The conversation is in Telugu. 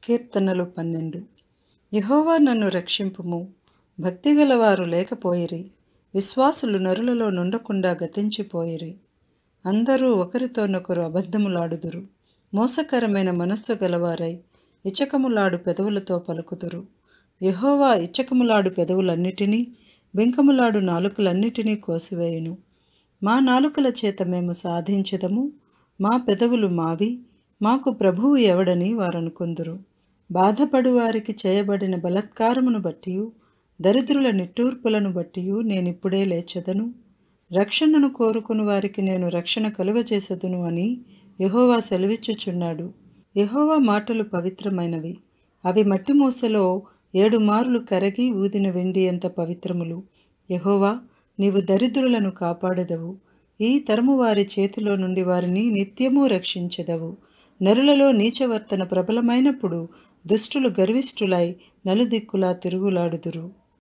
కీర్తనలు పన్నెండు యెహోవా నన్ను రక్షింపుము భక్తిగలవారు లేకపోయిరి విశ్వాసులు నరులలో నుండకుండా గతించిపోయిరి అందరూ ఒకరితోనొకరు అబద్ధములాడుదురు మోసకరమైన మనస్సు గలవారై ఇచ్చకములాడు పెదవులతో పలుకుదురు యెహోవా ఇచ్చకములాడు పెదవులన్నిటినీ బింకములాడు నాలుకలన్నిటినీ కోసివేయును మా నాలుకల చేత మేము సాధించెదము మా పెదవులు మావి మాకు ప్రభువు ఎవడని వారనుకుందురు బాధపడు వారికి చేయబడిన బలత్కారమును బట్టియు దరిద్రుల నిట్టూర్పులను బట్టియు నేనిప్పుడే లేచెదను రక్షణను కోరుకుని వారికి నేను రక్షణ కలుగజేసెదను అని యెహోవా సెలవిచ్చుచున్నాడు యెహోవా మాటలు పవిత్రమైనవి అవి మట్టి మూసలో ఏడు మారులు కరగి ఊదిన వెండి అంత పవిత్రములు యెహోవా నీవు దరిద్రులను కాపాడెదవు ఈ తరము వారి చేతిలో నుండి వారిని నిత్యము రక్షించెదవు నరులలో నీచవర్తన ప్రబలమైనప్పుడు దుష్టులు గర్విష్ఠులై నలుదిక్కులా తిరుగులాడుదురు